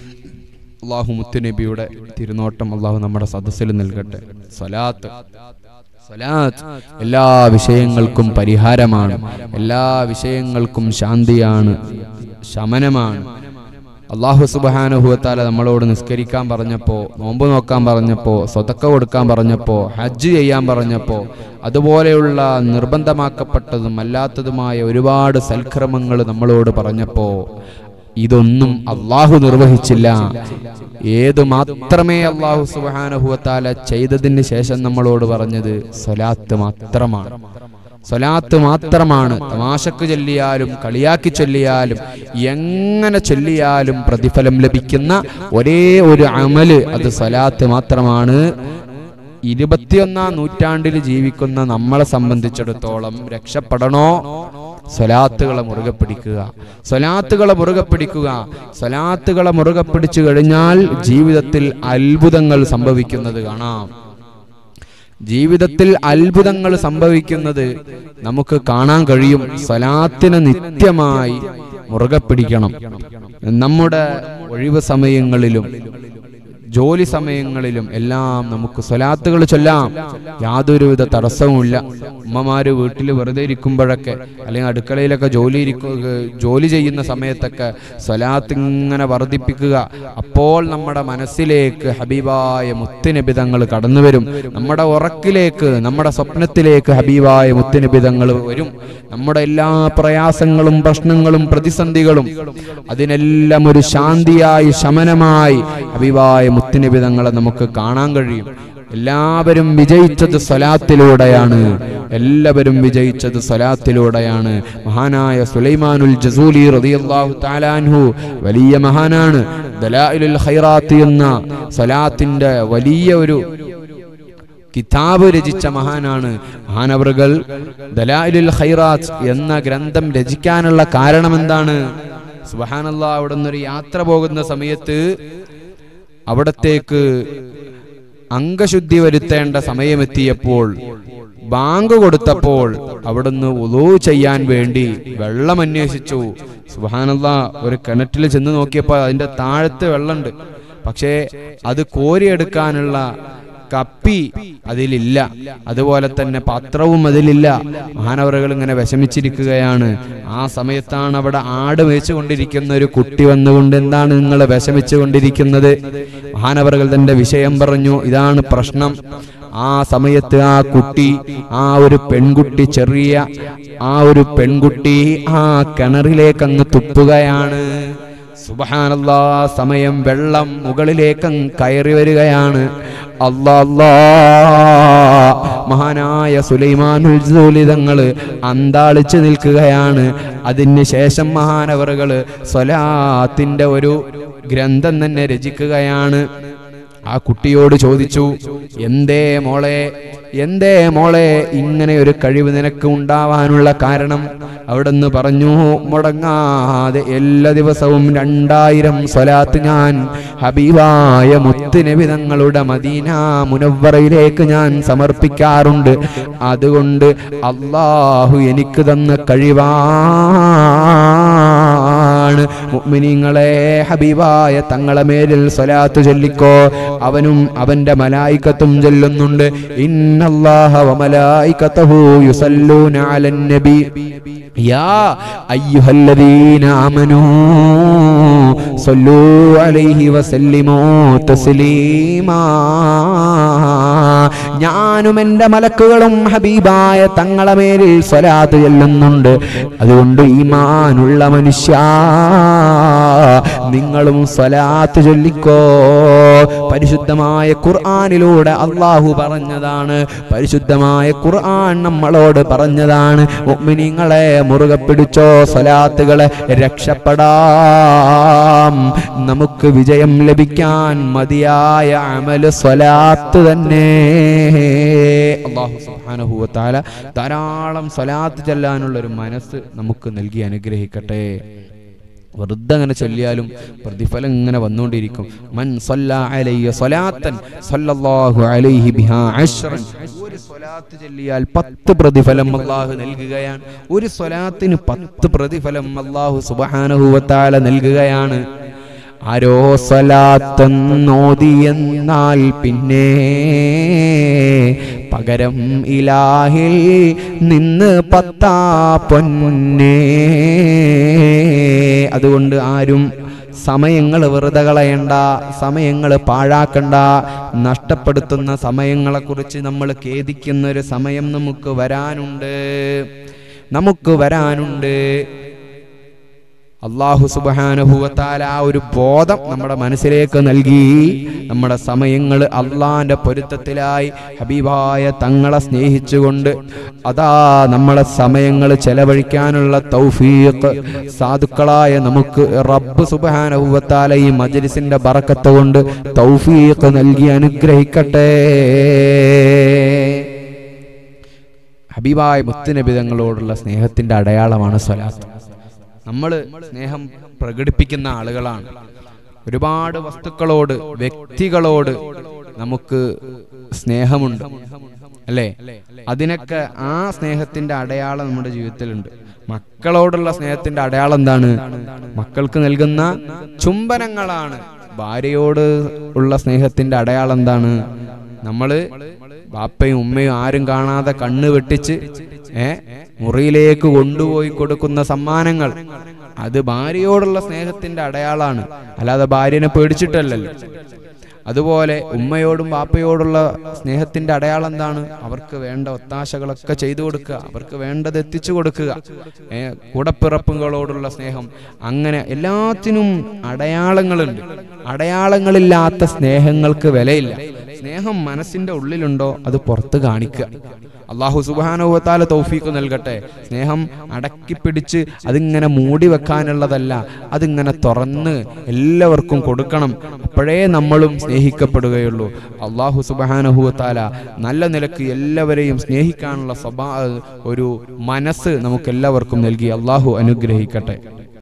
അള്ളാഹു മുത്തുനബിയുടെ തിരുനോട്ടം അള്ളാഹു നമ്മുടെ സദസ്സിൽ നൽകട്ടെ സ്വലാത്ത് സ്വലാത്ത് എല്ലാ വിഷയങ്ങൾക്കും പരിഹാരമാണ് എല്ലാ വിഷയങ്ങൾക്കും ശാന്തിയാണ് ശമനമാണ് അള്ളാഹു സുബാനുഭവത്താല നമ്മളോട് നിസ്കരിക്കാൻ പറഞ്ഞപ്പോ നോമ്പ് നോക്കാൻ പറഞ്ഞപ്പോ സ്വതക്ക കൊടുക്കാൻ പറഞ്ഞപ്പോ ഹജ്ജ് ചെയ്യാൻ പറഞ്ഞപ്പോ അതുപോലെയുള്ള നിർബന്ധമാക്കപ്പെട്ടതും അല്ലാത്തതുമായ ഒരുപാട് സൽക്രമങ്ങൾ നമ്മളോട് പറഞ്ഞപ്പോ ഇതൊന്നും അള്ളാഹു നിർവഹിച്ചില്ല ഏതു മാത്രമേ അള്ളാഹു സുബാനുഭവത്താല ചെയ്തതിന് ശേഷം നമ്മളോട് പറഞ്ഞത് സ്വലാത്ത് മാത്രമാണ് സ്വലാത്ത് മാത്രമാണ് തമാശക്ക് ചൊല്ലിയാലും കളിയാക്കി ചൊല്ലിയാലും എങ്ങനെ ചൊല്ലിയാലും പ്രതിഫലം ലഭിക്കുന്ന ഒരേ ഒരു അമല് അത് സ്വലാത്ത് മാത്രമാണ് ഇരുപത്തിയൊന്നാം നൂറ്റാണ്ടിൽ ജീവിക്കുന്ന നമ്മളെ സംബന്ധിച്ചിടത്തോളം രക്ഷപ്പെടണോ സ്വലാത്തുകളെ മുറുകെ പിടിക്കുക സ്വലാത്തുകളെ മുറുകെ പിടിക്കുക സ്വലാത്തുകളെ മുറുകെ പിടിച്ചു കഴിഞ്ഞാൽ ജീവിതത്തിൽ അത്ഭുതങ്ങൾ സംഭവിക്കുന്നത് കാണാം ജീവിതത്തിൽ അത്ഭുതങ്ങൾ സംഭവിക്കുന്നത് നമുക്ക് കാണാൻ കഴിയും സ്വലാത്തിനെ നിത്യമായി മുറുകെ പിടിക്കണം നമ്മുടെ ഒഴിവ് സമയങ്ങളിലും ജോലി സമയങ്ങളിലും എല്ലാം നമുക്ക് സ്വലാത്തുകൾ ചൊല്ലാം യാതൊരുവിധ തടസ്സവുമില്ല ഉമ്മമാര് വീട്ടിൽ വെറുതെ ഇരിക്കുമ്പോഴൊക്കെ അല്ലെങ്കിൽ അടുക്കളയിലൊക്കെ ജോലി ഇരിക്കുക ജോലി ചെയ്യുന്ന സമയത്തൊക്കെ സ്വലാത്ത് ഇങ്ങനെ വർദ്ധിപ്പിക്കുക അപ്പോൾ നമ്മുടെ മനസ്സിലേക്ക് ഹബീബായ മുത്തുനിബിതങ്ങൾ കടന്നു വരും നമ്മുടെ ഉറക്കിലേക്ക് നമ്മുടെ സ്വപ്നത്തിലേക്ക് ഹബീബായ മുത്തുനിബിതങ്ങൾ വരും നമ്മുടെ എല്ലാ പ്രയാസങ്ങളും പ്രശ്നങ്ങളും പ്രതിസന്ധികളും അതിനെല്ലാം ഒരു ശാന്തിയായി ശമനമായി ഹബീബായ മുത്തുനിബിതങ്ങളെ നമുക്ക് കാണാൻ കഴിയും എല്ലാവരും വിജയിച്ചത് സ്വലാത്തിലൂടെയാണ് എല്ലാവരും വിജയിച്ചത് സ്വലാത്തിലൂടെയാണ് മഹാനായ സുലൈമാനുൽ ജസൂലി റളിയല്ലാഹു തആലാൻഹു വലിയ മഹാനാണ് ദലായിലുൽ ഖൈറാത്ത് എന്ന സ്വലാത്തിന്റെ വലിയ ഒരു കിതാബ് രചിച്ച മഹാനാണ് മഹാനവറുകൾ ദലായിലുൽ ഖൈറാത്ത് എന്ന ഗ്രന്ഥം രചിക്കാനുള്ള കാരണം എന്താണ് സുബഹാനല്ലാ അവിടെ നിന്നൊരു യാത്ര പോകുന്ന സമയത്ത് അവിടത്തേക്ക് അംഗശുദ്ധി വരുത്തേണ്ട സമയമെത്തിയപ്പോൾ ബാങ്ക് കൊടുത്തപ്പോൾ അവിടുന്ന് ഉദൂ ചെയ്യാൻ വേണ്ടി വെള്ളം അന്വേഷിച്ചു സുബാനല്ല ഒരു കിണറ്റിൽ ചെന്ന് നോക്കിയപ്പോൾ അതിന്റെ താഴത്ത് വെള്ളമുണ്ട് പക്ഷേ അത് കോരിയെടുക്കാനുള്ള കപ്പി അതിലില്ല അതുപോലെ തന്നെ പാത്രവും അതിലില്ല മഹാനവറുകൾ ഇങ്ങനെ വിഷമിച്ചിരിക്കുകയാണ് ആ സമയത്താണ് അവിടെ ആട് മേച്ചു കൊണ്ടിരിക്കുന്ന ഒരു കുട്ടി വന്നുകൊണ്ട് എന്താണ് നിങ്ങൾ വിഷമിച്ചു കൊണ്ടിരിക്കുന്നത് മഹാനവറുകൾ തന്റെ വിഷയം പറഞ്ഞു ഇതാണ് പ്രശ്നം ആ സമയത്ത് ആ കുട്ടി ആ ഒരു പെൺകുട്ടി ചെറിയ ആ ഒരു പെൺകുട്ടി ആ കിണറിലേക്ക് അങ്ങ് തുപ്പുകയാണ് സുബഹാനല്ലാ സമയം വെള്ളം മുകളിലേക്ക് അങ്ങ് കയറി വരികയാണ് അല്ലാ അല്ലാ മഹാനായ സുലൈമാനുൽ ജൂലിതങ്ങള് അന്താളിച്ച് നിൽക്കുകയാണ് അതിന് ശേഷം മഹാനവറുകള് സ്വലാത്തിന്റെ ഒരു ഗ്രന്ഥം തന്നെ രചിക്കുകയാണ് ആ കുട്ടിയോട് ചോദിച്ചു എന്തേ മോളെ എന്തേ മോളെ ഇങ്ങനെ ഒരു കഴിവ് നിനക്ക് ഉണ്ടാവാനുള്ള കാരണം അവിടുന്ന് പറഞ്ഞു മുടങ്ങാതെ എല്ലാ ദിവസവും രണ്ടായിരം സ്വലാത്ത് ഞാൻ ഹബീബായ മുത്തുനബി തങ്ങളുടെ മദീന മുനവ്വറയിലേക്ക് ഞാൻ സമർപ്പിക്കാറുണ്ട് അതുകൊണ്ട് അള്ളാഹു എനിക്ക് തന്ന കഴിവാണ് മുഅ്മിനീങ്ങളെ ഹബീബായ തങ്ങളെ മേലിൽ സ്വലാത്ത് ചൊല്ലിക്കോ അവനും അവന്റെ മലായിക്കത്തും ചൊല്ലുന്നുണ്ട് ഇന്നല്ലാഹ വമലായിക്കത്തഹു യുസല്ലൂന അലൻ നബി യാ അയ്യുഹല്ലദീന ആമനൂ സല്ലൂ അലൈഹി വസല്ലിമൂ തസ്ലീമാ ഞാനും എൻ്റെ മലക്കുകളും ഹബീബായ തങ്ങളെ മേലിൽ സ്വലാത്ത് ചെല്ലുന്നുണ്ട് അതുകൊണ്ട് ഈമാനുള്ള മനുഷ്യ നിങ്ങളും സ്വലാത്ത് ചൊല്ലിക്കോ പരിശുദ്ധമായ ഖുർആനിലൂടെ അള്ളാഹു പറഞ്ഞതാണ് പരിശുദ്ധമായ ഖുർആൻ നമ്മളോട് പറഞ്ഞതാണ് മുഅ്മിനീങ്ങളെ മുറുകെ പിടിച്ചോ സ്വലാത്തുകളെ രക്ഷപ്പെടാം നമുക്ക് വിജയം ലഭിക്കാൻ മതിയായ അമല് സ്വലാത്ത് തന്നെ അള്ളാഹു സുബ്ഹാനഹു വ തആല ധാരാളം സ്വലാത്ത് ചെല്ലാനുള്ള ഒരു മനസ്സ് നമുക്ക് നൽകി അനുഗ്രഹിക്കട്ടെ വെറുതെ അങ്ങനെ ചൊല്ലിയാലും പ്രതിഫലം ഇങ്ങനെ വന്നുകൊണ്ടിരിക്കും മൻ സല്ല അലയ്യ സ്വലാത്തൻ സല്ലല്ലാഹു അലൈഹി ബിഹാ അശ്റൻ ഒരു സ്വലാത്ത് ചൊല്ലിയാൽ പത്ത് പ്രതിഫലം അല്ലാഹു നൽകുകയാണ് ഒരു സ്വലാത്തിന് പത്ത് പ്രതിഫലം അല്ലാഹു സുബ്ഹാനഹു വ തആല നൽകുകയാണ് ആരോ സ്വലാത്തെന്നോതിയെന്നാൽ പിന്നെ പകരം ഇലാഹിൽ നിന്ന് പത്താ പൊന്നേ അതുകൊണ്ട് ആരും സമയങ്ങൾ വെറുതെ കളയണ്ട സമയങ്ങൾ പാഴാക്കണ്ട നഷ്ടപ്പെടുത്തുന്ന സമയങ്ങളെക്കുറിച്ച് നമ്മൾ ഖേദിക്കുന്ന ഒരു സമയം നമുക്ക് വരാനുണ്ട് നമുക്ക് വരാനുണ്ട് അള്ളാഹു സുബാനുഭവത്താൽ ആ ഒരു ബോധം നമ്മുടെ മനസ്സിലേക്ക് നൽകി നമ്മുടെ സമയങ്ങൾ അള്ളാന്റെ പൊരുത്തത്തിലായി ഹബീബായ തങ്ങളെ സ്നേഹിച്ചുകൊണ്ട് അതാ നമ്മളെ സമയങ്ങൾ ചെലവഴിക്കാനുള്ള തൗഫീഖ് സാധുക്കളായ നമുക്ക് റബ്ബ് സുബാനുഭവത്താല ഈ മജലിസിന്റെ ബറക്കത്ത് കൊണ്ട് തൗഫീഖ് നൽകി അനുഗ്രഹിക്കട്ടെ ഹബീബായ മുത്തുനബിതങ്ങളോടുള്ള സ്നേഹത്തിന്റെ അടയാളമാണ് സ്വലാത്ത് നമ്മൾ സ്നേഹം പ്രകടിപ്പിക്കുന്ന ആളുകളാണ് ഒരുപാട് വസ്തുക്കളോട് വ്യക്തികളോട് നമുക്ക് സ്നേഹമുണ്ട് അല്ലേ അതിനൊക്കെ ആ സ്നേഹത്തിന്റെ അടയാളം നമ്മുടെ ജീവിതത്തിലുണ്ട് മക്കളോടുള്ള സ്നേഹത്തിന്റെ അടയാളം എന്താണ് മക്കൾക്ക് നൽകുന്ന ചുംബനങ്ങളാണ് ഭാര്യയോട് ഉള്ള സ്നേഹത്തിന്റെ അടയാളം എന്താണ് നമ്മള് ബാപ്പയും ഉമ്മയും ആരും കാണാതെ കണ്ണ് വെട്ടിച്ച് ഏ മുറിയിലേക്ക് കൊണ്ടുപോയി കൊടുക്കുന്ന സമ്മാനങ്ങൾ അത് ഭാര്യയോടുള്ള സ്നേഹത്തിന്റെ അടയാളാണ് അല്ലാതെ ഭാര്യനെ പേടിച്ചിട്ടല്ലല്ലോ അതുപോലെ ഉമ്മയോടും ബാപ്പയോടുള്ള സ്നേഹത്തിന്റെ അടയാളം എന്താണ് അവർക്ക് വേണ്ട ഒത്താശകളൊക്കെ ചെയ്തു കൊടുക്കുക അവർക്ക് വേണ്ടത് എത്തിച്ചു കൊടുക്കുക ഏ, കൂടപ്പിറപ്പുകളോടുള്ള സ്നേഹം അങ്ങനെ എല്ലാത്തിനും അടയാളങ്ങളുണ്ട് അടയാളങ്ങളില്ലാത്ത സ്നേഹങ്ങൾക്ക് വിലയില്ല സ്നേഹം മനസ്സിന്റെ ഉള്ളിലുണ്ടോ അത് പുറത്ത് കാണിക്കുക അള്ളാഹു സുബാനുഭവത്താല തൗഫീക്ക് നൽകട്ടെ സ്നേഹം അടക്കി പിടിച്ച് അതിങ്ങനെ മൂടി വെക്കാനുള്ളതല്ല അതിങ്ങനെ തുറന്ന് എല്ലാവർക്കും കൊടുക്കണം അപ്പോഴേ നമ്മളും സ്നേഹിക്കപ്പെടുകയുള്ളൂ അള്ളാഹു സുബാനുഭവത്താല നല്ല നിലക്ക് എല്ലാവരെയും സ്നേഹിക്കാനുള്ള സ്വഭാ ഒരു മനസ്സ് നമുക്ക് എല്ലാവർക്കും നൽകി അള്ളാഹു അനുഗ്രഹിക്കട്ടെ